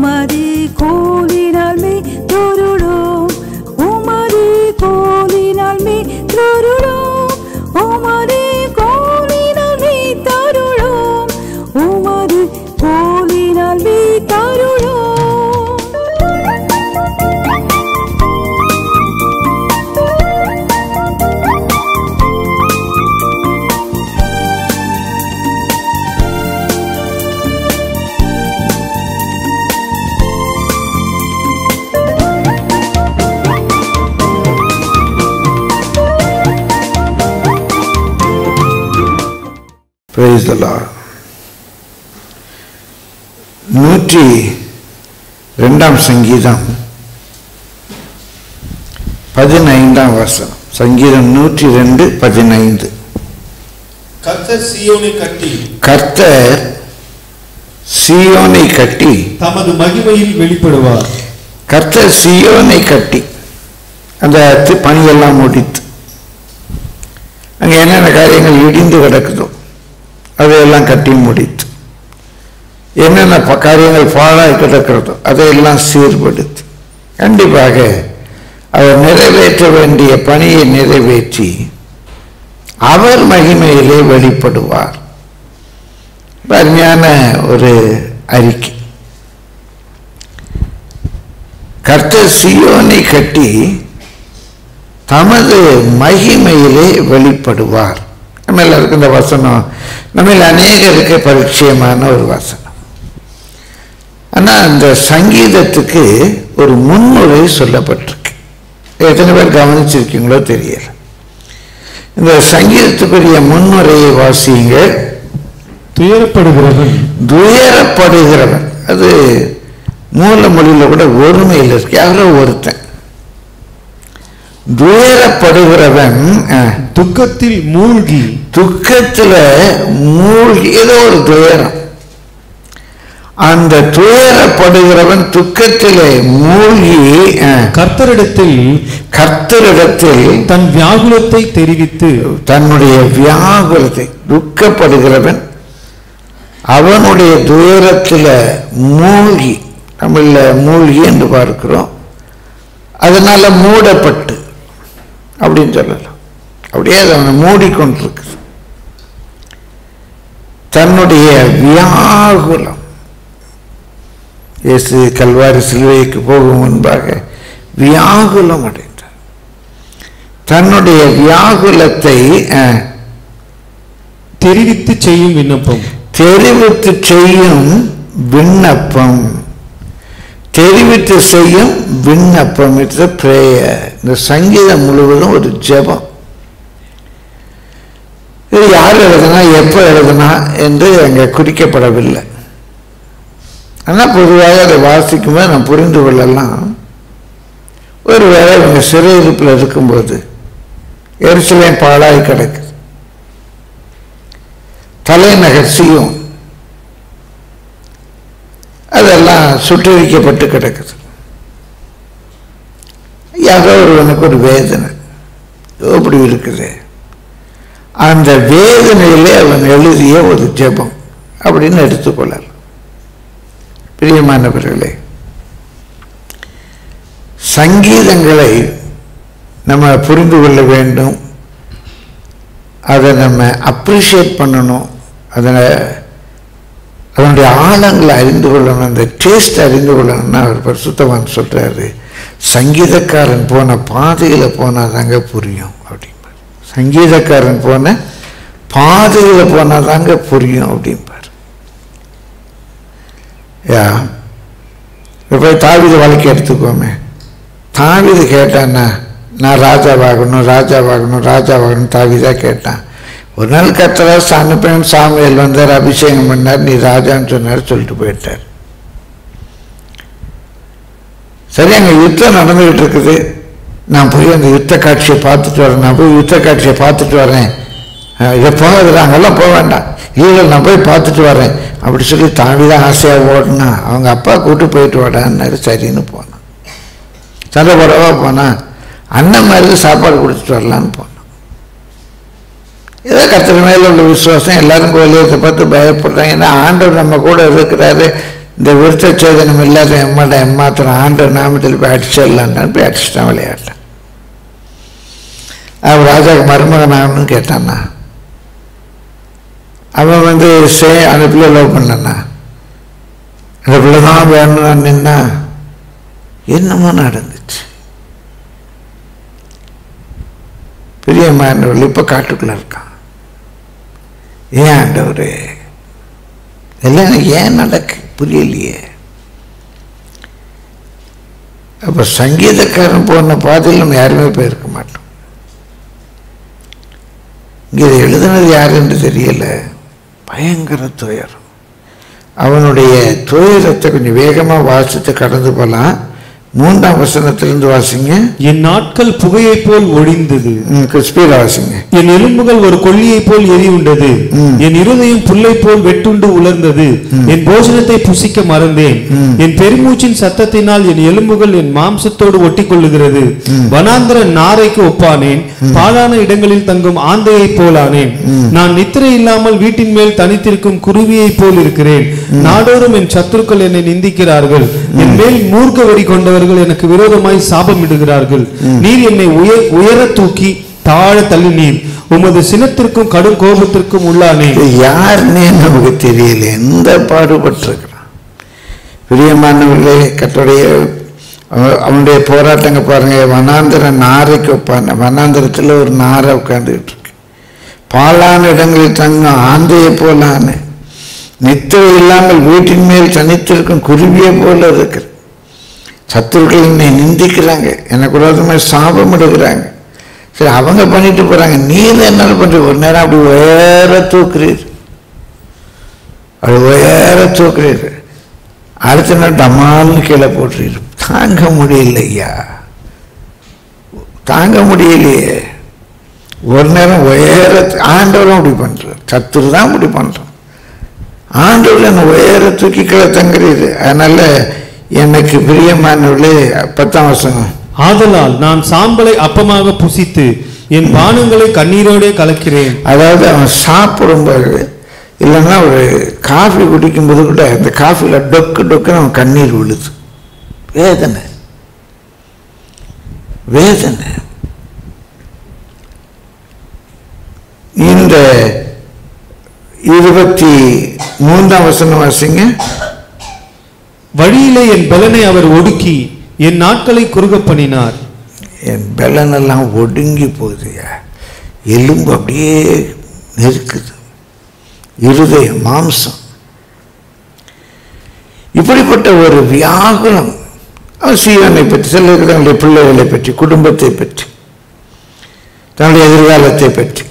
உமது கோலினால் மே தொருளோம் உமது கோலினால் மே தொருளோம் உமது கோலினால் மே தருளோம் உமது கோலினால் மே தருளோம் Praise the Lord. நூற்றி ரெண்டாம் சங்கீதம் பதினைந்தாம் வசனம் சங்கீதம் நூற்றி ரெண்டு பதினைந்து கர்த்தர் சீயோனை கட்டி கர்த்தர் சீயோனை கட்டி தமது மகிமையில் வெளிப்படுவார் கர்த்தர் சீயோனை கட்டி அந்த தி- பணியெல்லாம் முடித்து அங்கே என்னென்ன காரியங்கள் இடிந்து கிடக்குதோ அதையெல்லாம் கட்டி முடித்து என்னென்ன ப- காரியங்கள் பாழாய் கிடக்கிறதோ அதையெல்லாம் சீர்படுத்தி கண்டிப்பாக அவர் நிறைவேற்ற வேண்டிய பணியை நிறைவேற்றி அவர் மகிமையிலே வெளிப்படுவார் அருமையான ஒரு அறிக்கை கர்த்தர் சியோனை கட்டி தமது மகிமையிலே வெளிப்படுவார் நம்ம எல்லாருக்கும் இந்த வசனம் நம்ம அநேகருக்கு பரிச்சயமான ஒரு வசனம் ஆனால் அந்த சங்கீதத்துக்கு ஒரு முன்னுரை சொல்லப்பட்டிருக்கு எத்தனை பேர் கவனிச்சிருக்கீங்களோ தெரியல இந்த சங்கீதத்துக்குரிய முன்னுரையை வாசியுங்கள் துயரப்படுகிறவன் துயரப்படுகிறவன் அது மூல மொழியில கூட ஒருமையில் இருக்கு யாரோ ஒருத்தன் துயரப்படுகிறவன் அஹ், துக்கத்தில் மூழ்கி துக்கத்துல மூழ்கி ஏதோ ஒரு துயரம் அந்த துயரப்படுகிறவன் துக்கத்திலே மூழ்கி அஹ், கர்த்தரிடத்தில் கர்த்தரிடத்தில் தன் வியாகுலத்தை தெரிவித்து தன்னுடைய வியாகுலத்தை துக்கப்படுகிறவன் அவனுடைய துயரத்தில் மூழ்கி தமிழ்ல மூழ்கி என்று பார்க்கிறோம் அதனால மூடப்பட்டு அப்படின்னு சொல்லலாம் அப்படியே அது அவனை மூடிக்கொண்டிருக்கு தன்னுடைய வியாகுலம் இயேசு கல்வாரி சிலுவைக்கு போகும் முன்பாக வியாகுலம் அடைந்தார் தன்னுடைய வியாகுலத்தை அஹ், தெரிவித்து செய்யும் விண்ணப்பம் தெரிவித்து செய்யும் விண்ணப்பம் தெரிவித்து செய்யும் விண்ணப்பம் இட்ஸ் பிரேயர் இந்த சங்கீதம் முழுவதும் ஒரு ஜெபம் இது யார் எழுதுனா எப்போ எழுதுனா என்று அங்கே குறிக்கப்படவில்லை ஆனால் பொதுவாக அதை வாசிக்கும்போது நான் புரிந்து கொள்ளலாம் ஒருவேளை இவங்க சிறையிருப்பில் இருக்கும்போது எரிசலேம் பாழாய் கிடக்குது தலைநகர் சியோன் அதெல்லாம் சுட்டரிக்கப்பட்டு கிடக்குது யாரோ ஒருவனுக்கு ஒரு வேதனை எப்படி இருக்குது அந்த வேதனையிலே அவன் எழுதிய ஒரு ஜெபம் அப்படின்னு எடுத்துக்கொள்ளலாம் பிரியமானவர்களே சங்கீதங்களை நம்ம புரிந்து கொள்ள வேண்டும் அதை நம்ம அப்ரிஷியேட் பண்ணணும் அதனை அதனுடைய ஆழங்களை அறிந்து கொள்ளணும் அந்த டேஸ்ட் அறிந்து கொள்ளணும்னா அவர் பரிசுத்தவான் சொல்றாரு சங்கீதக்காரன் போன பாதையில் போனால் தாங்க புரியும் அப்படிம்பார் சங்கீதக்காரன் போன பாதையில் போனால் தாங்க புரியும் அப்படிம்பார் யா இப்போ போய் தாவித வாழ்க்கை எடுத்துக்கோமே தாவிது கேட்டான்னா நான் ராஜாவாகணும் ராஜாவாகணும் ராஜாவாகணும் தாவிதா கேட்டான் ஒரு நாள் கத்தரா அனுப்பின சாமியல் வந்தார் அபிஷேகம் பண்ணார் நீ ராஜான்னு சொன்னார் சொல்லிட்டு போயிட்டார் சரி அங்கே யுத்தம் நடந்துகிட்டு இருக்குது நான் போய் அந்த யுத்த காட்சியை பார்த்துட்டு வரேன் நான் போய் யுத்த காட்சியை பார்த்துட்டு வரேன் அஹ் இதை போகாது அங்கெல்லாம் போக வேண்டாம் இல்லை நான் போய் பார்த்துட்டு வரேன் அப்படி சொல்லி தாவிதான் ஆசையாக ஓடினா அவங்க அப்பா கூட்டு போயிட்டு வாடான்னாரு சரின்னு போனான் சண்டை போடவா போனான் அண்ணன் மாதிரி சாப்பாடு கொடுத்துட்டு வரலான்னு போனான் ஏதோ கத்திர மேல உள்ள விசுவாசம் எல்லாரும் கோயிலத்தை பார்த்து பயப்படுறாங்க ஏன்னா ஆண்டவர் நம்ம கூட இருக்கிறாரு இந்த விருத்த சேதனம் இல்லாத எம்மாட்ட எம்மாத்திரம் ஆண்டவர் நாமத்தில் போய் அடிச்சிடலான்னு போய் அடிச்சிட்டான் விளையாட்டேன் அவன் ராஜாவுக்கு மருமகன் ஆகணும்னு கேட்டான்னா அவன் வந்து சே அந்த பிள்ளை லவ் பண்ணனா அந்த பிள்ளை தான் வேணும் நின்னா என்னமோ நடந்துச்சு பிரியமானவர்கள் இப்போ காட்டுக்குள்ள இருக்கான் ஏன் ஆண்டவரே எல்லாம் எனக்கு ஏன் நடக்கு புரியலையே அப்போ சங்கீதக்காரன் போன பாதையில் நம்ம யாருமே போயிருக்க மாட்டோம் இங்கே இதை எழுதுனது யாருன்னு தெரியல பயங்கர துயரம் அவனுடைய துயரத்தை கொஞ்சம் வேகமாக வாசித்து கடந்து போகலாம் மூன்றாம் வசனத்திலிருந்து வாசிங்க என் நாட்கள் புகையைப் போல் ஒழிந்தது ஸ்பீடாக வாசிங்க என் எலும்புகள் ஒரு கொள்ளியைப் போல் எரியுண்டது ம். என் இருதயம் புல்லை போல் வெட்டுண்டு உலர்ந்தது என் போஜனத்தை புசிக்க மறந்தேன் என் பெருமூச்சின் சத்தத்தினால் என் எலும்புகள் என் மாம்சத்தோடு ஒட்டி கொள்ளுகிறது வனாந்திர நாரைக்கு ஒப்பானேன் பாழான இடங்களில் தங்கும் ஆந்தையைப் போலானேன் நான் நித்திரை இல்லாமல் வீட்டின் மேல் தனித்திருக்கும் குருவியைப் போல் இருக்கிறேன் நாடோறும் என் சத்துருக்கள் என்னை நிந்திக்கிறார்கள் என் மேல் மூர்க்க வெறி கொண்டவர்கள் எனக்கு விரோதமாய் சாபமிடுகிறார்கள் நீர் என்னை உயர் உயர தூக்கி தாழ தள்ளினீர் உமது சினத்திற்கும் கடும் கோபத்திற்கும் உள்ளானே இது யாருன்னே நமக்கு தெரியல எந்த பாடுபட்டிருக்கிறான் பிரியமானவர்களே கட்டுடைய அவனுடைய போராட்டங்க பாருங்க வனாந்திர நாரைக்கு உட்காந்து வனாந்திரத்தில் ஒரு நாரை உட்காந்துக்கிட்டு இருக்கு பாலான இடங்களில் தங்கும் ஆந்தையை போலான நித்திரை இல்லாமல் வீட்டின் மேல் தனித்திருக்கும் குருவியை போல இருக்கிற சத்துருக்கள் என்னை நிந்திக்கிறாங்க எனக்கு விரோதமாக சாபம் எடுக்கிறாங்க சரி அவங்க பண்ணிட்டு போறாங்க நீர் என்ன பண்ற ஒரு நேரம் அப்படி உயர தூக்குறீர் அப்படி உயர தூக்குறீர் அடுத்த நாள் டமால்னு கீழே போட்டுறீர் தாங்க முடியல ஐயா தாங்க முடியலையே ஒரு நேரம் உயர ஆண்டவரும் அப்படி பண்றார் சத்துரு தான் அப்படி பண்றான் ஆண்டவர் என்னை உயர தூக்கி கீழே தங்குறீர் அதனால எனக்கு பிரியமானவர்களே பத்தாம் வசனம் ஆதலால் நான் சாம்பலை அப்பமாக புசித்து என் பானங்களை கண்ணீரோடே கலக்கிறேன் அதாவது அவன் சாப்பிடும்போது இல்லைன்னா ஒரு காஃபி குடிக்கும்போது கூட அந்த காஃபியில் டொக்கு டொக்குன்னு அவன் கண்ணீர் விழுது வேதனை வேதனை இந்த இருபத்தி மூன்றாம் வசனம் வாசிங்க வழியிலே என் பலனை அவர் ஒடுக்கி என் நாட்களை குறுகப் பண்ணினார் என் பெலனெல்லாம் ஒடுங்கி போகுதுயா எலும்பு அப்படியே நெருக்குது இருதயம் மாம்சம் இப்படிப்பட்ட ஒரு வியாகுலம் அவன் சீவனை பற்றி சிலருக்கு தன்னுடைய பிள்ளைகளை பற்றி குடும்பத்தை பற்றி தன்னுடைய எதிர்காலத்தை பற்றி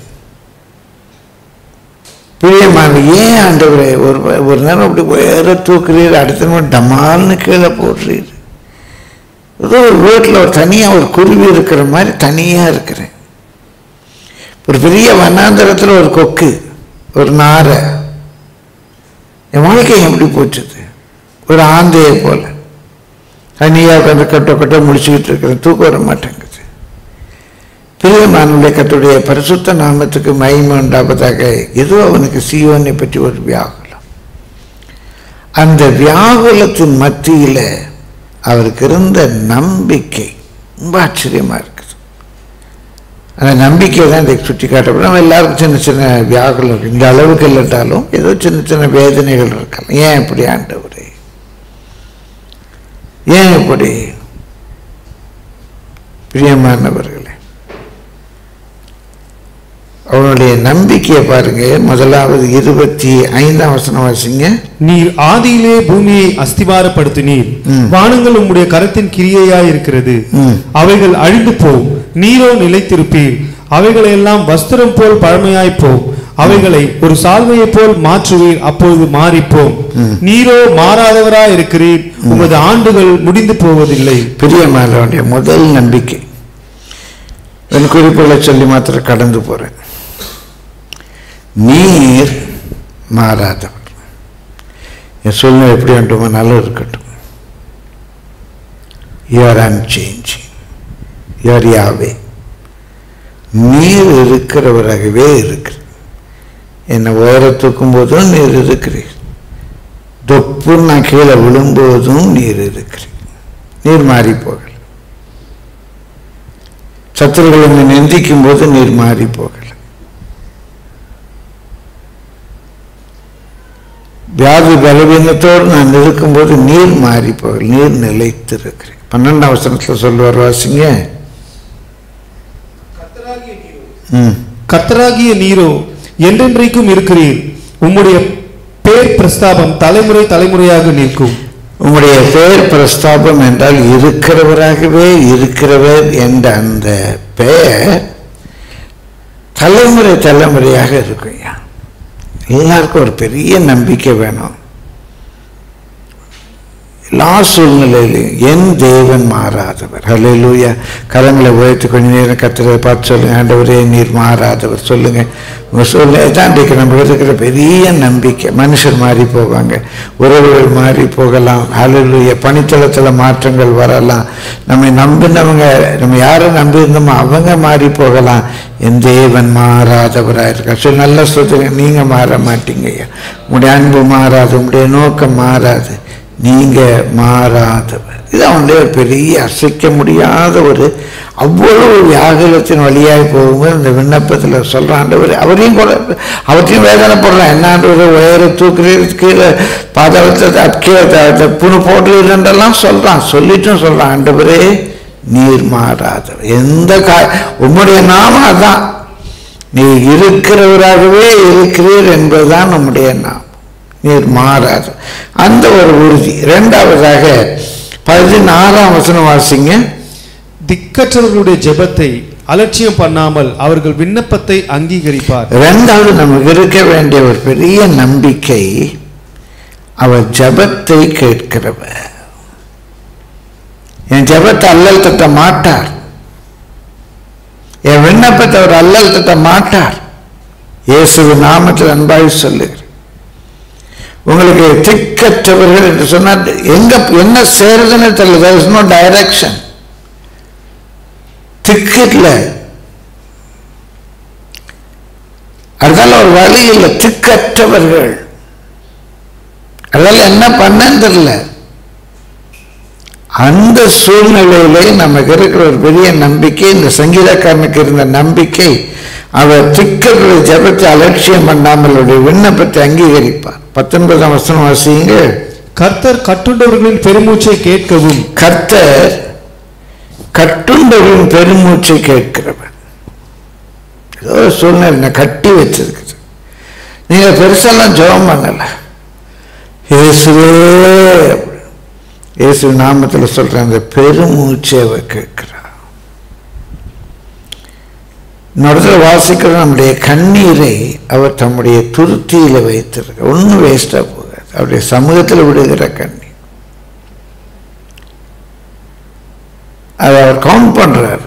பிரியமான ஏன் ஆண்டவரே ஒரு ஒரு நேரம் அப்படி உயர தூக்குறீர் அடுத்த நேரம் டமால்னு கீழே போடுறீர் ஏதோ ஒரு வீட்டில் ஒரு தனியாக ஒரு குருவி இருக்கிற மாதிரி தனியாக இருக்கிறேன் ஒரு பெரிய வனாந்தரத்தில் ஒரு கொக்கு ஒரு நாரை என் வாழ்க்கை எப்படி போச்சுது ஒரு ஆந்தையை போல தனியாக உட்காந்து கட்ட கட்ட முடிச்சுக்கிட்டு இருக்கிறேன் தூக்கம் வர மாட்டேங்குது பிரியமானுடைய கட்டுடைய பரிசுத்த நாமத்துக்கு மகிமை உண்டாவதாக ஏதோ அவனுக்கு சீவனை பற்றி ஒரு வியாகுலம் அந்த வியாகுலத்தின் மத்தியில் அவருக்கு இருந்த நம்பிக்கை ரொம்ப ஆச்சரியமா இருக்குது அந்த நம்பிக்கை தான் இதை சுட்டி காட்டப்படும் நம்ம எல்லாருக்கும் சின்ன சின்ன வியாகுலம் இருக்கு இந்த அளவுக்கு இல்லட்டாலும் ஏதோ சின்ன சின்ன வேதனைகள் இருக்கலாம் ஏன் இப்படி ஆண்டவரே ஏன் இப்படி பிரியமானவர்களே அவனுடைய நம்பிக்கையை பாருங்க முதலாவது இருபத்தி ஐந்தாம் வசனம் வாசிங்க நீர் ஆதியிலே பூமியை அஸ்திவாரப்படுத்தினீர் ம். வானங்கள் உம்முடைய கரத்தின் கிரியையாய் இருக்கிறது ம். அவைகள் அழிந்து போம் நீரோ நிலைத்திருப்பீர் அவைகளை எல்லாம் வஸ்திரம் போல் பழமையாய் போம் அவைகளை ஒரு சால்வையைப் போல் மாற்றுவீர் அப்பொழுது மாறிப்போம் நீரோ மாறாதவராய் இருக்கிறீர் உமது ஆண்டுகள் முடிந்து போவதில்லை பிரியமானவனுடைய முதல் நம்பிக்கை என் குறிப்புகளை சொல்லி மாத்திரம் கடந்து போறேன் நீர் மாறாதவர் என் சூழ்நிலை எப்படி வேண்டுமோ நல்லா இருக்கட்டும் யூஆர் அன்சேஞ்சிங் யூஆர் யாவே நீர் இருக்கிறவராகவே இருக்கிற என்னை உயர தூக்கும் போதும் நீர் இருக்கிறீர் தொப்புன்னு நான் கீழே விழும்போதும் நீர் இருக்கிறீர் நீர் மாறி போகல சத்துருகள் என்னை நிந்திக்கும் போது நீர் மாறி போகல வியாதி பலவீனத்தோடு நான் இருக்கும்போது நீர் மாறி போகல நீர் நிலைத்திருக்கிறேன் பன்னெண்டாம் வசனத்தில் சொல்லுவார் வாசிங்க ம் கர்த்தராகிய நீரோ என்றென்றைக்கும் இருக்கிறீர் உம்முடைய பேர் பிரஸ்தாபம் தலைமுறை தலைமுறையாக நிற்கும் உம்முடைய பெயர் பிரஸ்தாபம் என்றால் இருக்கிறவராகவே இருக்கிறவர் என்ற அந்த பெயர் தலைமுறை தலைமுறையாக இருக்குங்க எல்லாருக்கும் ஒரு பெரிய நம்பிக்கை வேணும் எல்லா சூழ்நிலையிலும் என் தேவன் மாறாதவர் ஹalleluya கரங்களை உயர்த்தி கொஞ்ச நேரம் கத்துறதை பார்த்து சொல்லுங்க ஆண்டவரே நீர் மாறாதவர் சொல்லுங்க உங்க சூழ்நிலை தான் இன்றைக்கு நம்ம இருக்கிற பெரிய நம்பிக்கை மனுஷர் மாறி போவாங்க உறவுகள் மாறி போகலாம் ஹalleluya பணித்தளத்தில் மாற்றங்கள் வரலாம் நம்மை நம்பினவங்க நம்ம யாரை நம்பி இருந்தோமோ அவங்க மாறி போகலாம் என் தேவன் மாறாதவராக இருக்கார் சரி நல்ல சொல்லுங்க நீங்க மாற மாட்டீங்க ஐயா உங்களுடைய அன்பு மாறாது உங்களுடைய நோக்கம் மாறாது நீங்க மாறாதவர் இது அவனுடைய ஒரு பெரிய அசைக்க முடியாத ஒரு அவ்வளவு வியாகுலத்தின் வழியாய் போகும்போது இந்த விண்ணப்பத்தில் சொல்ற ஆண்டவர் அவரையும் கூட அவற்றையும் வேதனைப்படுறான் என்ன ஆண்டவர் உயர தூக்குறீர் கீழே பாதளத்தை கீழே புண்ணு போட்டுறதெல்லாம் சொல்றான் சொல்லிட்டும் சொல்றான் ஆண்டவரே நீர் மாறாதவர் எந்த கா உம்முடைய நாமம் அதான் நீ இருக்கிறவராகவே இருக்கிறீர் என்பதுதான் நம்முடைய நாமம் நீர் மாறாது அந்த ஒரு உறுதி இரண்டாவதாக பதினாறாம் வசனம் வாசிங்க திக்கற்றவர்களுடைய ஜெபத்தை அலட்சியம் பண்ணாமல் அவர்கள் விண்ணப்பத்தை அங்கீகரிப்பார் இரண்டாவது நமக்கு இருக்க வேண்டிய ஒரு பெரிய நம்பிக்கை அவர் ஜெபத்தை கேட்கிறவர் என் ஜெபத்தை அல்லல் தட்ட மாட்டார் என் விண்ணப்பத்தை அவர் அல்லல் தட்ட மாட்டார் இயேசு நாமத்தில் அன்பாய் சொல்லுகிறேன் உங்களுக்கு திக்கற்றவர்கள் என்று சொன்னால் எங்க என்ன சேருதுன்னு தெரியல there is no டைரக்ஷன் திக்கு இல்லை அதனால ஒரு வழி இல்லை திக்கற்றவர்கள் அதனால என்ன பண்ணன்னு தெரியல அந்த சூழ்நிலையிலே நமக்கு இருக்கிற ஒரு பெரிய நம்பிக்கை இந்த சங்கீதக்காரனுக்கு இருந்த நம்பிக்கை அவர் திக்கர்களுடைய ஜபத்தை அலட்சியம் பண்ணாமல் அவருடைய விண்ணப்பத்தை அங்கீகரிப்பார் பத்தொன்பதாம் வசனம் வாசிங்க கர்த்தர் கட்டுண்டவர்களின் பெருமூச்சை கேட்கவும் கர்த்தர் கட்டுண்டவரின் பெருமூச்சை கேட்கிறவர் ஏதோ ஒரு சூழ்நிலை என்னை கட்டி வச்சிருக்குது நீங்க பெருசெல்லாம் ஜெபம் பண்ணல இயேசுவே இயேசு நாமத்தில் சொல்ற அந்த பெருமூச்சை அவர் கேட்கிறார் இன்னொருத்தர வாசிக்கிற நம்முடைய கண்ணீரை அவர் தம்முடைய துருத்தியில வைத்திருக்க ஒன்றும் வேஸ்டா போகாது அவருடைய சமூகத்தில் விடுகிற கண்ணீர் அதை அவர் கவுண்ட் பண்றாரு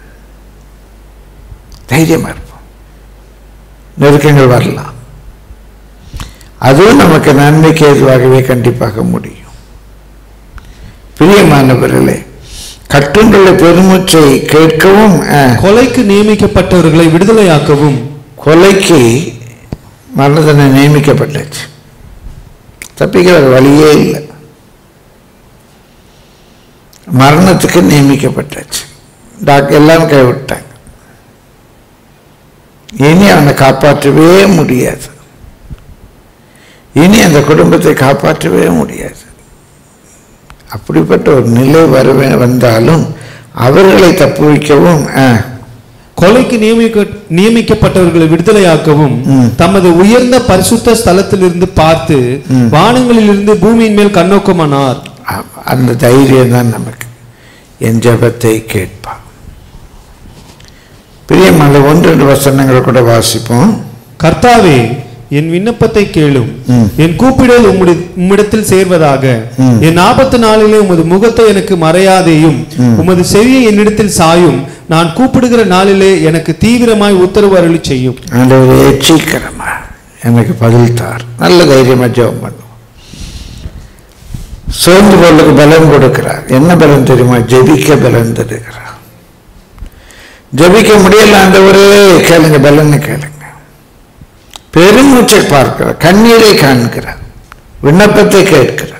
தைரியமா இருப்போம் நெருக்கங்கள் வரலாம் அதுவும் நமக்கு நன்மைக்கு ஏதுவாகவே கண்டிப்பாக முடியும் பிரியமானவர்களே கட்டுண்டுள்ள பெருமூச்சை கேட்கவும் அஹ், கொலைக்கு நியமிக்கப்பட்டவர்களை விடுதலையாக்கவும் கொலைக்கு மரண தண்டனை நியமிக்கப்பட்டாச்சு தப்பிக்கிற வழியே இல்லை மரணத்துக்கு நியமிக்கப்பட்டாச்சு டாக்டர் எல்லாம் கைவிட்டாங்க இனி அவனை காப்பாற்றவே முடியாது இனி அந்த குடும்பத்தை காப்பாற்றவே முடியாது அப்படிப்பட்ட ஒரு நிலை வரவே வந்தாலும் அவர்களை தப்புவிக்கவும் அஹ், கொலைக்கு நியமிக்க நியமிக்கப்பட்டவர்களை விடுதலையாக்கவும் ம். தமது உயர்ந்த பரிசுத்த ஸ்தலத்திலிருந்து பார்த்து ம். வானங்களிலிருந்து பூமியின் மேல் கண்ணோக்கமானார் ஆமா, அந்த தைரியம் தான் நமக்கு என் ஜெபத்தை கேட்பான் பிரியமான ஒன்று ரெண்டு வசனங்களை கூட வாசிப்போம் கர்த்தாவே என் விண்ணப்பத்தை கேளும் ம். என் கூப்பிடல் உம்முடைய உம்மிடத்தில் சேர்வதாக ம். என் ஆபத்து நாளிலே உமது முகத்தை எனக்கு மறையாதேயும் ம். உமது செவியை என்னிடத்தில் சாயும் நான் கூப்பிடுகிற நாளிலே எனக்கு தீவிரமாய் உத்தரவு அருளி செய்யும் ஆண்டவரே சீக்கிரமா எனக்கு பதில் தார் நல்ல தைரியமா ஜெபம் பண்ணுவோம் சோர்ந்து பொருளுக்கு பலம் கொடுக்கிறார் என்ன பலம் தெரியுமா ஜெபிக்க பலம் தருகிறார் ஜெபிக்க முடியல ஆண்டவரே கேளுங்க பலன்னு கேளுங்க பெருமூச்சை பார்க்கிறார் கண்ணீரை காண்கிறார் விண்ணப்பத்தை கேட்கிறார்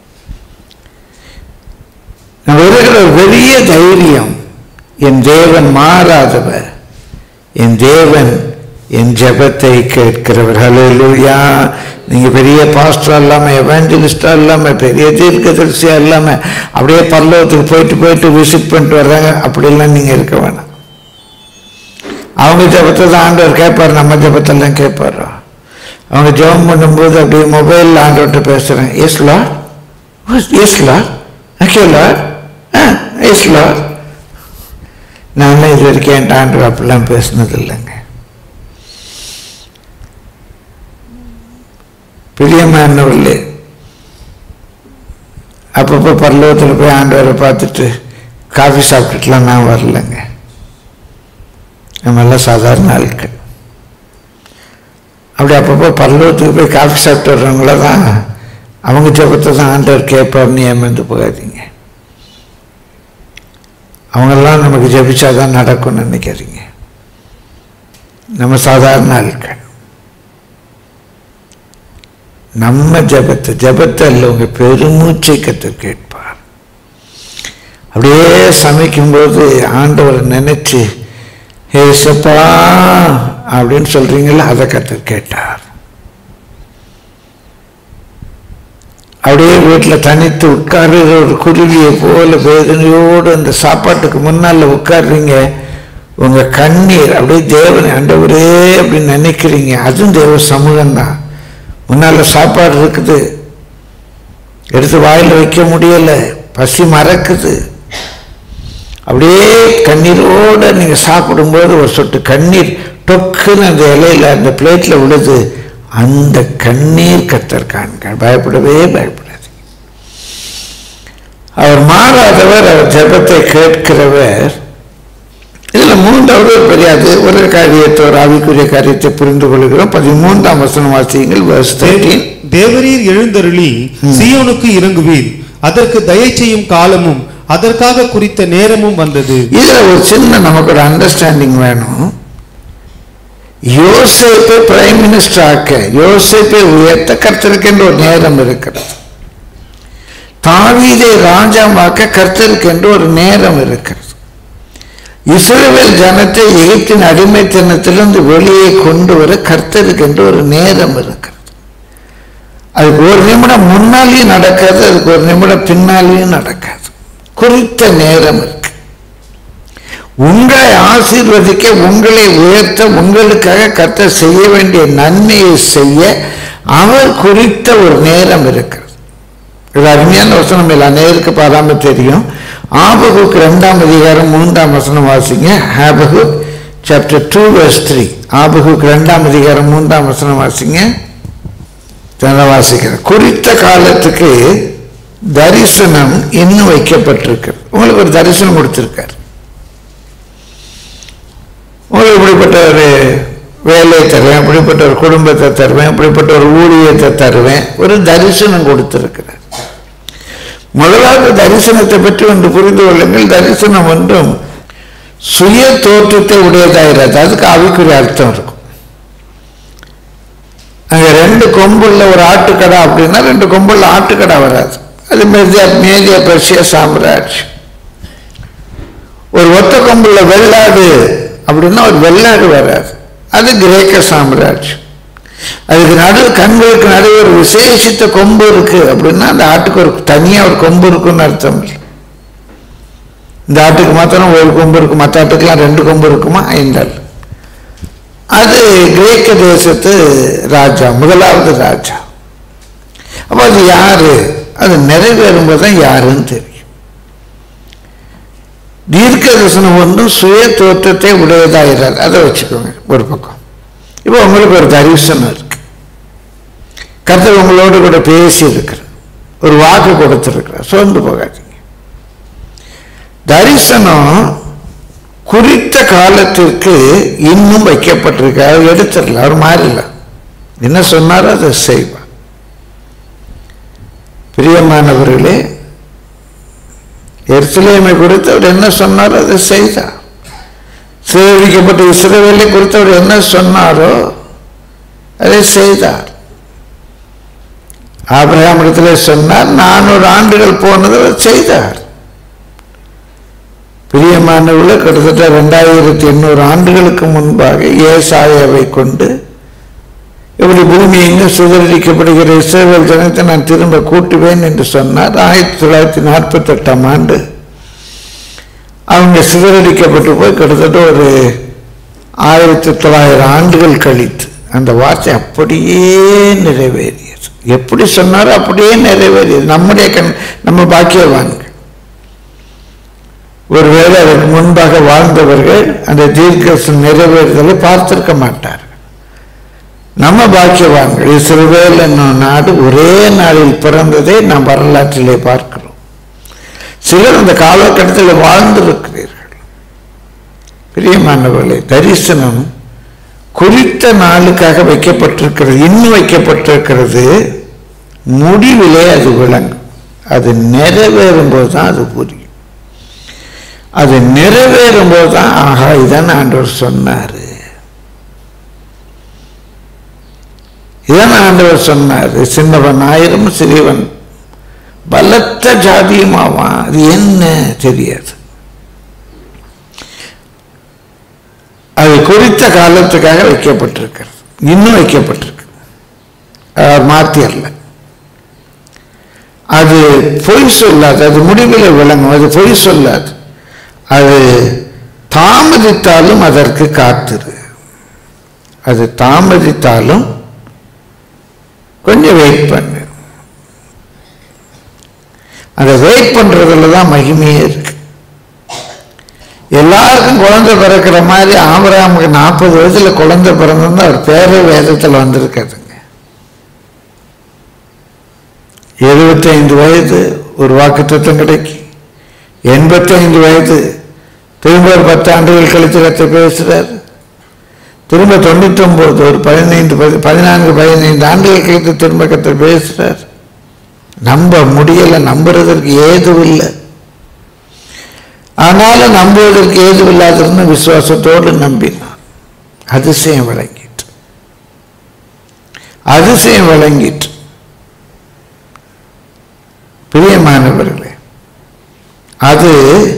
நம்ம இருக்கிற ஒரு பெரிய தைரியம் என் தேவன் மாறாதவர் என் தேவன் என் ஜெபத்தை கேட்கிறவர் ஹalleluya நீங்க பெரிய பாஸ்டர் இல்லாம எவாஞ்சலிஸ்டா இல்லாம பெரிய தீர்க்கதரிசியா இல்லாம அப்படியே பரலோகத்துக்கு போயிட்டு போயிட்டு விசிட் பண்ணிட்டு வர்றாங்க அப்படிலாம் நீங்க இருக்க வேணாம் அவங்க ஜெபத்தை தான் ஆண்டவர் கேட்பார் நம்ம ஜெபத்தெல்லாம் கேட்பாரோ அவங்க ஜெபம் பண்ணும்போது அப்படியே மொபைலில் ஆண்டவர்கிட்ட பேசுகிறேன் yes lord yes lord okay lord ah yes lord நான் இது வரைக்கும் என் ஆண்டவர் அப்படிலாம் பேசுனது இல்லைங்க பிரியமானவர்களே அப்பப்போ பரலோகத்தில் போய் ஆண்டவரை பார்த்துட்டு காஃபி சாப்பிட்டுட்டுலாம் நான் வரலைங்க நம்ம எல்லாம் சாதாரண ஆட்கள் அப்படி அப்பப்போ பரலோகத்துக்கு போய் காஃபி சாப்பிட்டு வர்றவங்கள தான் அவங்க ஜெபத்தை தான் ஆண்டவர் கேட்பார்னு ஏமாந்து போகாதீங்க அவங்கெல்லாம் நமக்கு ஜெபிச்சாதான் நடக்கும்னு நினைக்காதீங்க நம்ம சாதாரண ஆட்கள் நம்ம ஜெபத்தை ஜெபத்தை இல்லை உங்க பெருமூச்சை கத்து கேட்பார் அப்படியே சமைக்கும்போது ஆண்டவரை நினைச்சு ஏசப்பா அப்படின்னு சொல்றீங்களா அதை கத்து கேட்டார் அப்படியே வீட்டில் தனித்து உட்கார்ற ஒரு குருவியை போல வேதனையோடு அந்த சாப்பாட்டுக்கு முன்னால் உட்கார்றீங்க உங்க கண்ணீர் அப்படியே தேவனை ஆண்டவரே அப்படின்னு நினைக்கிறீங்க அதுவும் தேவ சமூகம் தான் முன்னால சாப்பாடு இருக்குது எடுத்து வாயில் வைக்க முடியல பசி மறக்குது அப்படியே கண்ணீரோட நீங்க சாப்பிடும்போது ஒரு சொட்டு கண்ணீர் டொக்குன்னு அந்த இலையில அந்த பிளேட்ல விழுது அந்த கண்ணீர் கத்தர் காண்க பயப்படவே பயப்படாது அவர் மாறாதவர் அவர் ஜெபத்தை கேட்கிறவர் இதுல மூன்றாவது ஒரு பெரிய அது ஒரு காரியத்தை ஒரு ஆவிக்குரிய காரியத்தை புரிந்து கொள்கிறோம் பதிமூன்றாம் வசனம் வாசியுங்கள் verse 13 தேவரீர் எழுந்தருளி சீயோனுக்கு இறங்குவீர் அதற்கு தயை செய்யும் காலமும் அதற்காக குறித்த நேரமும் வந்தது இதுல ஒரு சின்ன நமக்கு ஒரு அண்டர்ஸ்டாண்டிங் வேணும் யோசேப்பை பிரைம் மினிஸ்டர் ஆக்க யோசேப்பை உயர்த்த கர்த்தருக்கென்று ஒரு நேரம் இருக்கிறது தாவீதை ராஜாவாக்க கர்த்தருக்கென்று ஒரு நேரம் இருக்கிறது இஸ்ரவேல் ஜனத்தை எகிப்தின் அடிமைத்தனத்திலிருந்து வெளியே கொண்டு வர கர்த்தருக்கென்று ஒரு நேரம் இருக்கிறது அதுக்கு ஒரு நிமிடம் முன்னாலேயும் நடக்காது அதுக்கு ஒரு நிமிடம் பின்னாலேயும் நடக்காது குறித்த நேரம் இருக்கு உங்களை ஆசீர்வதிக்க உங்களை உயர்த்த உங்களுக்காக கர்த்தர் செய்ய வேண்டிய நன்மையை செய்ய அவர் குறித்த ஒரு நேரம் இருக்கிறது இது அருமையான வசனம் இல்லை அநேருக்கு பாராம தெரியும் ஆபகுக்கு ரெண்டாம் அதிகாரம் மூன்றாம் வசனம் வாசிங்க Habakkuk chapter two verse three ஆபகுக்கு ரெண்டாம் அதிகாரம் மூன்றாம் வசனம் வாசிங்க நான் வாசிக்கிறேன் குறித்த காலத்துக்கு தரிசனம் இன்னும் வைக்கப்பட்டிருக்கு உங்களுக்கு ஒரு தரிசனம் கொடுத்திருக்கார் உங்களுக்கு இப்படிப்பட்ட ஒரு வேலையை தருவேன் இப்படிப்பட்ட ஒரு குடும்பத்தை தருவேன் இப்படிப்பட்ட ஒரு ஊழியத்தை தருவேன் ஒரு தரிசனம் கொடுத்திருக்கிறார் முதலாவது தரிசனத்தை பற்றி ஒன்று புரிந்து கொள்ளுங்கள் தரிசனம் ஒன்றும் சுய தோற்றத்தை உடையதாகிறது அதுக்கு ஆவிக்குரிய அர்த்தம் இருக்கும் அங்கே ரெண்டு கொம்புள்ள ஒரு ஆட்டுக்கடா அப்படின்னா ரெண்டு கொம்புள்ள ஆட்டுக்கடா வராது அது மேதியா மேதியா பெர்சியா சாம்ராஜ் ஒரு ஒத்த கொம்புள்ள வெள்ளாடு அப்படின்னா ஒரு வெள்ளாடு வராது அது கிரேக்க சாம்ராஜ்யம் அதுக்கு நடு கண்களுக்கு நடுவே ஒரு விசேஷித்த கொம்பு இருக்கு அப்படின்னா அந்த ஆட்டுக்கு ஒரு தனியா ஒரு கொம்பு இருக்குன்னு அர்த்தம் இல்லை இந்த ஆட்டுக்கு மாத்திரம் ஒரு கொம்பு இருக்கு மற்ற ஆட்டுக்கெல்லாம் ரெண்டு கொம்பு இருக்குமா ஐந்தாள் அது கிரேக்க தேசத்து ராஜா முதலாவது ராஜா அப்போ அது யாரு அது நிறைவேறும்போது தான் யாருன்னு தெரியும் தீர்க்க தரிசனம் ஒன்றும் சுய தோற்றத்தை உடையதாகிறார் அதை வச்சுக்கோங்க ஒரு பக்கம் இப்போ உங்களுக்கு ஒரு தரிசனம் இருக்கு கர்த்தர் உங்களோடு கூட பேசி இருக்கிறார் ஒரு வாக்கு கொடுத்திருக்கிறார் சோர்ந்து போகாதீங்க தரிசனம் குறித்த காலத்திற்கு இன்னும் வைக்கப்பட்டிருக்கு அவர் எடுத்துடல அவர் மாறல என்ன சொன்னாரோ அதை செய்வார் பிரியமானவர்களே எருசலேமை குறித்து அவர் என்ன சொன்னாரோ அதை செய்தார் சிறைவிக்கப்பட்ட இஸ்ரவேலை குறித்து அவர் என்ன சொன்னாரோ அதை செய்தார் ஆபிரகாம் இடத்துல சொன்னார் நானூறு ஆண்டுகள் போனதை அவர் செய்தார் பிரியமானவர்கள கிட்டத்தட்ட ரெண்டாயிரத்தி எண்ணூறு ஆண்டுகளுக்கு முன்பாக ஏசாயாவை கொண்டு இப்படி பூமி எங்கும் சிதறடிக்கப்படுகிற இஸ்ரேல் ஜனத்தை நான் திரும்ப கூட்டுவேன் என்று சொன்னார் ஆயிரத்தி தொள்ளாயிரத்தி நாற்பத்தெட்டாம் ஆண்டு அவங்க சிதறடிக்கப்பட்டு போய் கிட்டத்தட்ட ஒரு ஆயிரத்தி தொள்ளாயிரம் ஆண்டுகள் கழித்து அந்த வார்த்தை அப்படியே நிறைவேறியது எப்படி சொன்னாரோ அப்படியே நிறைவேறியது நம்முடைய கண் நம்ம பாக்கியவான்கள் ஒருவேளை அதற்கு முன்பாக வாழ்ந்தவர்கள் அந்த தீர்க்க நிறைவேறுதலை பார்த்திருக்க மாட்டார்கள் நம்ம பாக்கியவான்கள் இஸ்ரவேல் என்னும் நாடு ஒரே நாளில் பிறந்ததை நாம் வரலாற்றிலே பார்க்கிறோம் சிலர் அந்த காலகட்டத்தில் வாழ்ந்திருக்கிறீர்கள் பிரியமானவர்களே தரிசனம் குறித்த நாளுக்காக வைக்கப்பட்டிருக்கிறது இன்னும் வைக்கப்பட்டிருக்கிறது முடிவிலே அது விளங்கும் அது நிறைவேறும் போது தான் அது புரியும் அது நிறைவேறும் போது தான் ஆஹா இதான் ஆண்டவர் சொன்னாரு இதான் ஆண்டவர் சொன்னார் சின்னவன் ஆயிரம் சிறியவன் பலத்த ஜாதியுமாவான் அது என்ன தெரியாது அது குறித்த காலத்துக்காக வைக்கப்பட்டிருக்கிறது இன்னும் வைக்கப்பட்டிருக்கு மாத்தியர்ல அது பொய் சொல்லாது அது முடிவில் விளங்கும் அது பொய் சொல்லாது அது தாமதித்தாலும் அதற்கு காத்திரு அது தாமதித்தாலும் கொஞ்சம் வெயிட் பண்ணு அந்த வெயிட் பண்றதுல தான் மகிமையே இருக்கு எல்லாருக்கும் குழந்தை பிறக்கிற மாதிரி ஆபராமுக்கு நாற்பது வயசுல குழந்தை பிறந்திருந்தா அவர் பேரே வேதத்தில் வந்திருக்காதுங்க எழுபத்தைந்து வயது ஒரு வாக்குத்தத்தம் கிடைக்கும் எண்பத்தைந்து வயது திரும்ப ஒரு பத்து ஆண்டுகள் கழித்து கற்று பேசுறார் திரும்ப தொண்ணூத்தி ஒன்பது ஒரு பதினைந்து பதி- பதினான்கு பதினைந்து ஆண்டுகள் கழித்து திரும்ப கற்று பேசுறார் நம்ப முடியல நம்புறதற்கு ஏதும் இல்லை ஆனாலும் நம்புவதற்கு ஏதும் இல்லாதிருந்து விசுவாசத்தோடு நம்பினான் அதிசயம் விளங்கிட்டு அதிசயம் விளங்கிட்டு பிரியமானவர்களே அது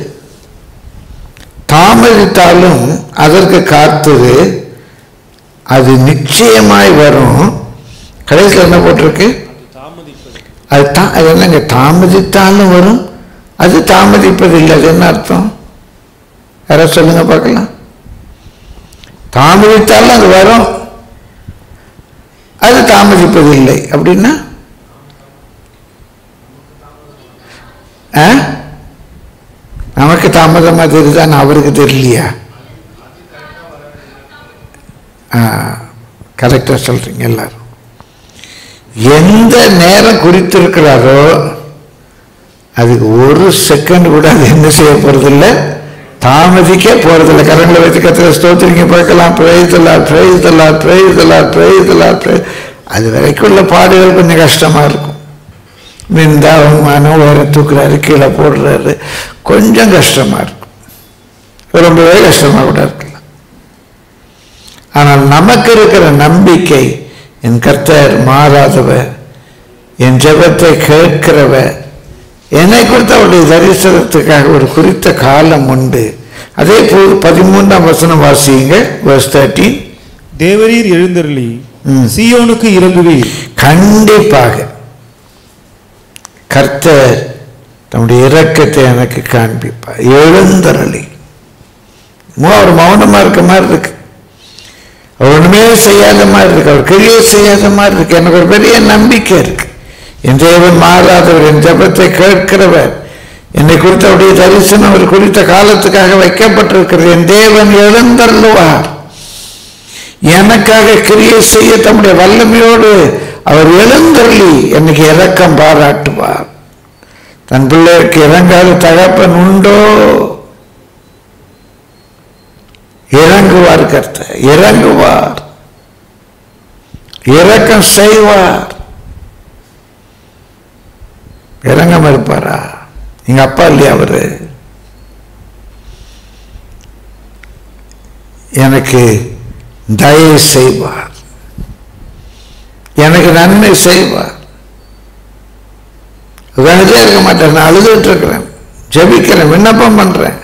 தாமதித்தாலும் அதற்கு காத்தது அது நிச்சயமாய் வரும் கடைசியில் என்ன போட்டிருக்கு அது தா அது என்னங்க தாமதித்தாலும் வரும் அது தாமதிப்பது இல்லை அது என்ன அர்த்தம் யாராவது சொல்லுங்க பார்க்கலாம் தாமதித்தாலும் அது வரும் அது தாமதிப்பது இல்லை அப்படின்னா ஆ? நமக்கு தாமதமா தெரியுதான்னு அவருக்கு தெரியலையா கரெக்டாக சொல்றீங்க எல்லாரும் எந்த நேரம் குறித்திருக்கிறாரோ அதுக்கு ஒரு செகண்ட் கூட அது என்ன செய்ய போறதில்ல தாமதிக்க போறதில்ல கரங்களை வச்சு கத்திர ஸ்தோத்திரிங்க பார்க்கலாம் பிரேதலா பிரேதலா பிரேதலா பிரேதலா அது வரைக்கும் உள்ள பாடுகள் கொஞ்சம் கஷ்டமா இருக்கும் மிந்தா அவமானம் வேற தூக்குறாரு கீழே போடுறாரு கொஞ்சம் கஷ்டமா இருக்கும் ரொம்பவே கஷ்டமா கூட இருக்கலாம் ஆனால் நமக்கு இருக்கிற நம்பிக்கை என் கர்த்தர் மாறாதவர் என் ஜெபத்தை கேட்கிறவர் என்னை குறித்த அவருடைய தரிசனத்துக்காக ஒரு குறித்த காலம் உண்டு அதே போல் பதிமூன்றாம் வசனம் வாசியுங்க verse 13 தேவரீர் எழுந்தருளி ம். சீயோனுக்கு இறங்குவீர் கண்டிப்பாக கர்த்தர் தம்முடைய இரக்கத்தை எனக்கு காண்பிப்பார் எழுந்தருளி மோ அவர் மௌனமா இருக்க மாதிரி இருக்கு அவர் ஒண்ணுமே செய்யாத மாதிரி இருக்கு அவர் கிரியை செய்யாத மாதிரி இருக்கு எனக்கு ஒரு பெரிய நம்பிக்கை இருக்கு என் தேவன் மாறாதவர் என் ஜெபத்தை கேட்கிறவர் என்னை குறித்த அவருடைய தரிசனம் அவர் குறித்த காலத்துக்காக வைக்கப்பட்டிருக்கிறது என் தேவன் எழுந்தருளுவார் எனக்காக கிரியை செய்ய தம்முடைய வல்லமையோடு அவர் எழுந்தருளி எனக்கு இரக்கம் பாராட்டுவார் தன் பிள்ளைக்கு இறங்காத தகப்பன் உண்டோ இறங்குவார் கர்த்த இறங்குவார் இரக்கம் செய்வார் இறங்காம இருப்பாரா எங்க அப்பா இல்லையா அவரு எனக்கு தயவு செய்வார் எனக்கு நன்மை செய்வார் உட்காந்துட்டே இருக்க மாட்டேன் நான் அழுதுட்டு இருக்கிறேன் ஜெபிக்கிறேன் விண்ணப்பம் பண்றேன்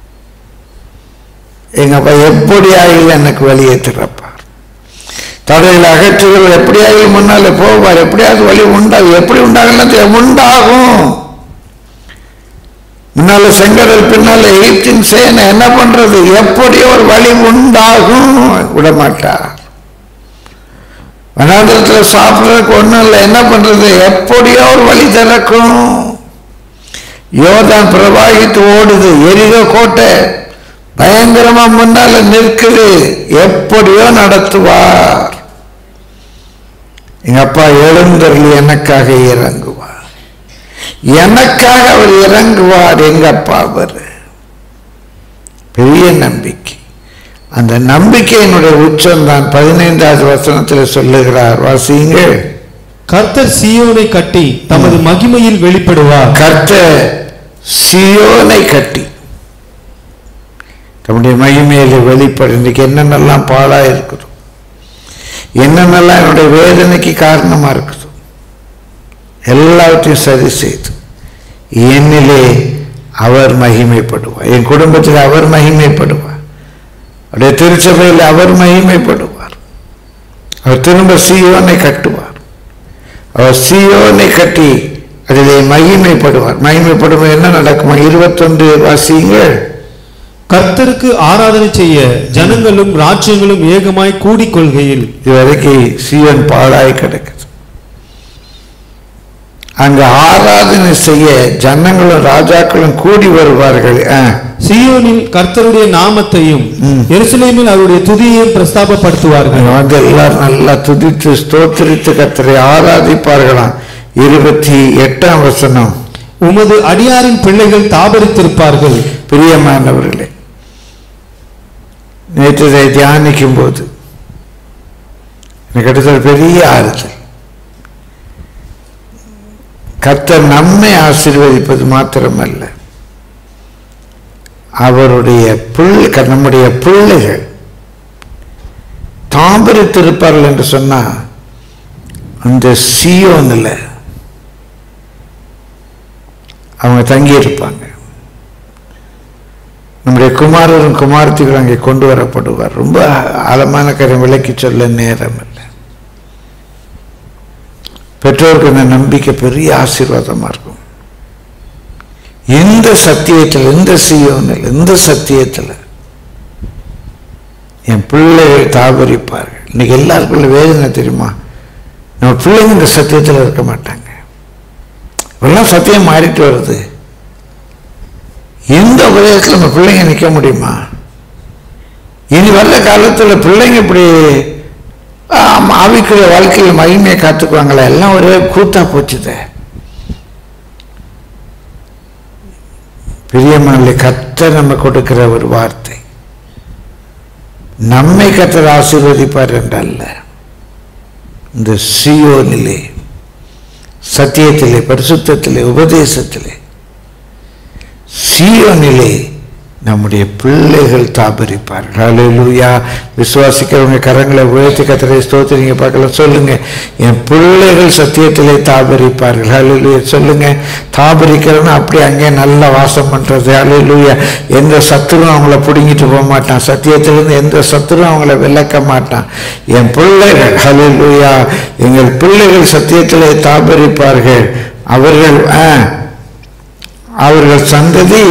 எங்க அப்பா எப்படியாயில் எனக்கு வழியை திறப்பார் தடையில் அகற்றுகள் எப்படியாயில் முன்னாலே போவார் எப்படியாவது வழி உண்டாகும் எப்படி உண்டாகும் உண்டாகும் முன்னால செங்கடல் பின்னால எகிப்தின் சேனை என்ன பண்றது எப்படியோ ஒரு வழி உண்டாகும் விடமாட்டார் வனாந்திரத்தில் சாப்பிட்றதுக்கு ஒன்றும் இல்லை என்ன பண்றது எப்படியோ ஒரு வழி திறக்கும் யோதான் பிரவாகித்து ஓடுது எரிக கோட்டை பயங்கரமா முன்னால நிற்குது எப்படியோ நடத்துவார் எங்க அப்பா எழுந்தருள் எனக்காக இறங்குவார் எனக்காக அவர் இறங்குவார் எங்க அப்பா அவர் பெரிய நம்பிக்கை அந்த நம்பிக்கையினுடைய உச்சம் தான் பதினைந்தாவது வசனத்தில் சொல்லுகிறார் வாசியுங்கள் கர்த்தர் சீயோனை கட்டி தமது மகிமையில் வெளிப்படுவார் கர்த்தர் சியோனை கட்டி தம்முடைய மகிமையில வெளிப்படு இன்னைக்கு என்னென்னலாம் பாழா இருக்குது என்னென்னலாம் என்னுடைய வேதனைக்கு காரணமா இருக்குது எல்லாவற்றையும் சரி செய்து என்னிலே அவர் மகிமைப்படுவார் என் குடும்பத்தில் அவர் மகிமைப்படுவார் அவருடைய திருச்சபையில் அவர் மகிமைப்படுவார் அவர் திரும்ப சியோனை கட்டுவார் அவர் சியோனை கட்டி அதிலே மகிமைப்படுவார் மகிமைப்படுவோம் என்ன நடக்குமா இருபத்தொன்று வாசியுங்கள் கர்த்தருக்கு ஆராதனை செய்ய ஜனங்களும் ராஜ்யங்களும் ஏகமாய் கூடிக்கொள்கையில் இதுவரைக்கும் சியோன் பாழாய் கிடக்குது அங்க ஆராதனை செய்ய ஜனங்களும் ராஜாக்களும் கூடி வருவார்கள் ஆ. சீயோனில் கர்த்தருடைய நாமத்தையும் ம். எருசலேமில் அவருடைய துதியையும் பிரஸ்தாபப்படுத்துவார்கள் அங்க வந்து எல்லாரும் நல்லா துதித்து ஸ்தோத்திரித்து கத்தரை ஆராதிப்பார்களாம் இருபத்தி எட்டாம் வசனம் உமது அடியாரின் பிள்ளைகள் தாபரித்திருப்பார்கள் பிரியமானவர்களே நேற்று இதை தியானிக்கும் போது எனக்கு கிடைத்த ஒரு பெரிய ஆறுதல் கர்த்தர் நம்மை ஆசீர்வதிப்பது மாத்திரமல்ல அவருடைய பிள்ளை க- நம்முடைய பிள்ளைகள் தாம்பரித்திருப்பார்கள் என்று சொன்னா அந்த சியோனில் அவங்க தங்கியிருப்பாங்க நம்முடைய குமாரரும் குமாரத்திகளும் அங்கே கொண்டு வரப்படுவார் ரொம்ப ஆழமான கரம் விளக்கி சொல்ல நேரம் இல்லை பெற்றோருக்கு இந்த நம்பிக்கை பெரிய ஆசீர்வாதமா இருக்கும் எந்த சத்தியத்தில் எந்த சியோனில் எந்த சத்தியத்தில் என் பிள்ளைகள் தாபரிப்பார்கள் இன்னைக்கு எல்லாருக்குள்ள வேதனை தெரியுமா நம்ம பிள்ளைங்க இந்த சத்தியத்தில் இருக்க மாட்டாங்க இப்பெல்லாம் சத்தியம் மாறிட்டு வருது எந்த உபதேசத்தில் நம்ம பிள்ளைங்க நிற்க முடியுமா இனி வர்ற காலத்தில் பிள்ளைங்க இப்படி ஆம், ஆவிக்குரிய வாழ்க்கையில் மகிமையை காத்துக்குவாங்களே எல்லாம் ஒரே கூத்தா போச்சுதே பிரியமான கத்த நம்ம கொடுக்கிற ஒரு வார்த்தை நம்மை கத்தர் ஆசீர்வதிப்பார் என்றல்ல இந்த சியோனிலே சத்தியத்திலே பரிசுத்தத்திலே உபதேசத்திலே சீயோனிலே நம்முடைய பிள்ளைகள் தாபரிப்பார்கள் ஹalleluya விசுவாசிக்கிறவங்க கரங்களை உயர்த்தி கத்தரை ஸ்தோத்திரிங்க பார்க்கலாம் சொல்லுங்க என் பிள்ளைகள் சத்தியத்திலே தாபரிப்பார்கள் ஹalleluya சொல்லுங்க தாபரிக்கிறவன அப்படியே அங்கே நல்லா வாசம் பண்றது ஹalleluya எந்த சத்துரும் அவங்கள பிடுங்கிட்டு போக மாட்டான் சத்தியத்திலிருந்து எந்த சத்துரும் அவங்கள விளக்க மாட்டான் என் பிள்ளைகள் ஹalleluya எங்கள் பிள்ளைகள் சத்தியத்திலே தாபரிப்பார்கள் அவர்கள் ஆ, அவர்கள் சந்ததி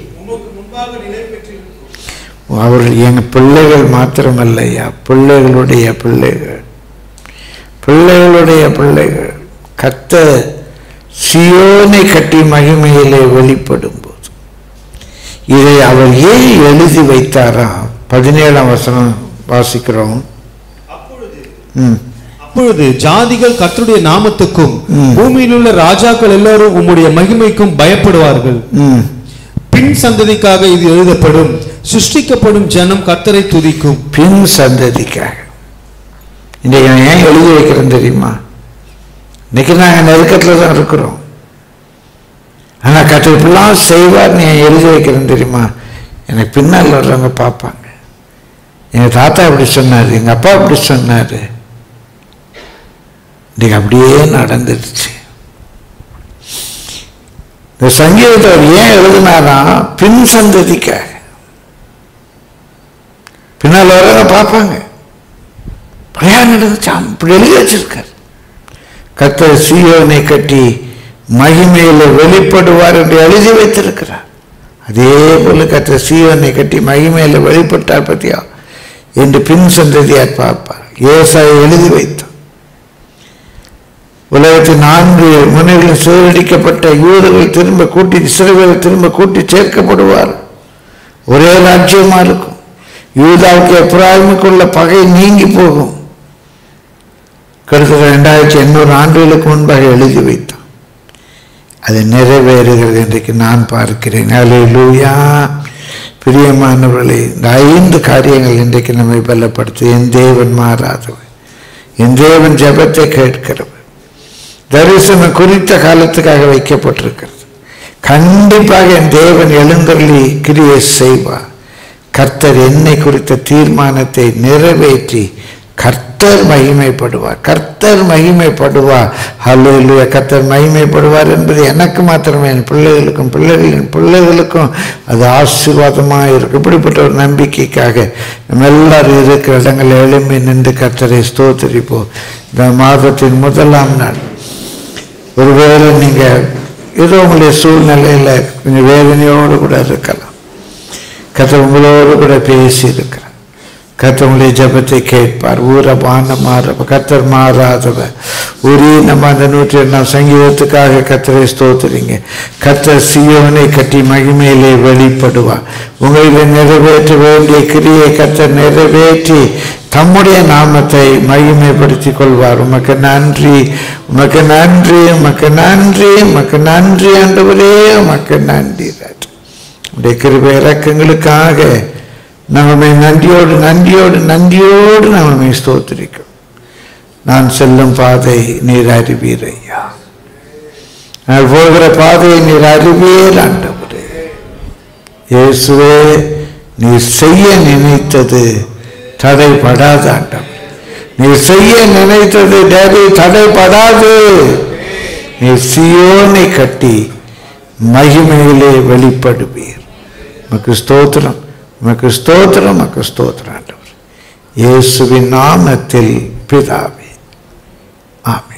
அவர்கள் எங்கள் பிள்ளைகள் மாத்திரமல்லையா பிள்ளைகளுடைய பிள்ளைகள் பிள்ளைகளுடைய பிள்ளைகள் கத்த சியோனை கட்டி மகிமையிலே வெளிப்படும் போது இதை அவர் ஏன் எழுதி வைத்தாராம் பதினேழாம் வசனம் வாசிக்கிறோம் ம் அப்பொழுது ஜாதிகள் கர்த்தருடைய நாமத்துக்கும் ம். பூமியில் உள்ள ராஜாக்கள் எல்லாரும் உம்முடைய மகிமைக்கும் பயப்படுவார்கள் ம் பின் சந்ததிக்காக இது எழுதப்படும் சிருஷ்டிக்கப்படும் ஜனம் கர்த்தரை துதிக்கும் பின் சந்ததிக்காக இன்றைக்கு நான் ஏன் எழுதி வைக்கிறேன் தெரியுமா இன்னைக்கு நாங்கள் நெருக்கத்தில் தான் இருக்கிறோம் ஆனால் கற்று இப்படிலாம் செய்வார் நீ ஏன் எழுதி வைக்கிறேன் தெரியுமா எனக்கு பின்னால் வர்றவங்க பார்ப்பாங்க எங்கள் தாத்தா இப்படி சொன்னார் எங்கள் அப்பா இப்படி சொன்னார் இன்னைக்கு அப்படியே நடந்துடுச்சு இந்த சங்கீதத்தை அவர் ஏன் எழுதினாரா பின் சந்ததிக்காக பின்னால் வர பார்ப்பாங்க பிரயாணம் நடந்துச்சான் இப்படி எழுதி வச்சிருக்கார் கத்தர் சீயோனை கட்டி மகிமையில வெளிப்படுவார் என்று எழுதி வைத்திருக்கிறார் அதே போல கத்தர் சீயோனை கட்டி மகிமையில வெளிப்பட்டார் பத்தியா என்று பின் சந்ததியார் பார்ப்பார் ஏசாயை எழுதி வைத்தார் உலகத்தின் நான்கு முனைகளில் சிதறடிக்கப்பட்ட யூதர்கள் திரும்ப கூட்டி சிறுவர்கள் திரும்ப கூட்டி சேர்க்கப்படுவார் ஒரே ராஜ்யமா இருக்கும் யூதாவுக்கு எப்ராஹிமுக்குள்ள பகை நீங்கி போகும் கிட்டத்தட்ட ரெண்டாயிரத்தி எண்ணூறு ஆண்டுகளுக்கு முன்பாக எழுதி வைத்தான் அது நிறைவேறுகிறது இன்றைக்கு நான் பார்க்கிறேன் அல்லேலூயா பிரியமானவர்களே இந்த ஐந்து காரியங்கள் இன்றைக்கு நம்மை பலப்படுத்து என் தேவன் மாறாதவன் என் தேவன் ஜெபத்தை கேட்கிறவன் தரிசனம் குறித்த காலத்துக்காக வைக்கப்பட்டிருக்கிறது கண்டிப்பாக என் தேவன் எழுந்தருளி கிரியை செய்வார் கர்த்தர் என்னை குறித்த தீர்மானத்தை நிறைவேற்றி கர்த்தர் மகிமைப்படுவார் கர்த்தர் மகிமைப்படுவார் ஹalleluya கர்த்தர் மகிமைப்படுவார் என்பது எனக்கு மாத்திரமே என் பிள்ளைகளுக்கும் பிள்ளைகளின் பிள்ளைகளுக்கும் அது ஆசீர்வாதமாக இருக்கும் இப்படிப்பட்ட ஒரு நம்பிக்கைக்காக நம்ம எல்லாரும் இருக்கிற இடங்களில் எழும்பி நின்று கர்த்தரை ஸ்தோத்திரிப்போம் இந்த மாதத்தின் முதலாம் நாள் ஒருவேளை நீங்கள் ஏதோ உங்களுடைய சூழ்நிலையில் கொஞ்சம் வேதனையோடு கூட இருக்கலாம் கர்த்தர் உங்களோடு கூட பேசி இருக்கிறார் கர்த்தர் உங்களுடைய ஜெபத்தை கேட்பார் ஊர பான மாற கர்த்தர் மாறாதவர் ஊரே நம்ம அந்த நூற்றி ரெண்டாம் சங்கீதத்துக்காக கர்த்தரை ஸ்தோத்துறீங்க கர்த்தர் சியோனை கட்டி மகிமையிலே வெளிப்படுவார் உங்களிலே நிறைவேற்ற வேண்டிய கிரியை கர்த்தர் நிறைவேற்றி தம்முடைய நாமத்தை மகிமைப்படுத்திக் கொள்வார் உமக்கு நன்றி உமக்கு நன்றி உமக்கு நன்றி உமக்கு நன்றி ஆண்டவரே உமக்கு நன்றி ராஜா உடைய கிருபை இறக்கங்களுக்காக நம்மை நன்றியோடு நன்றியோடு நன்றியோடு நம்மை ஸ்தோத்திரிக்கும் நான் செல்லும் பாதை நீர் அறிவீர் ஐயா நான் போகிற பாதையை நீர் அறிவீர் ஆண்டவரே இயேசுவே நீர் செய்ய நினைத்தது தடைபடாத ஆண்டவர் நீர் செய்ய நினைத்தது டேடி தடைபடாது நீர் சியோனை கட்டி மகிமையிலே வெளிப்படுவீர் உமக்கு ஸ்தோத்திரம் உமக்கு ஸ்தோத்திரம் உமக்கு ஸ்தோத்திரம் ஆண்டவர் இயேசுவின் நாமத்தில் பிதாவே ஆமென்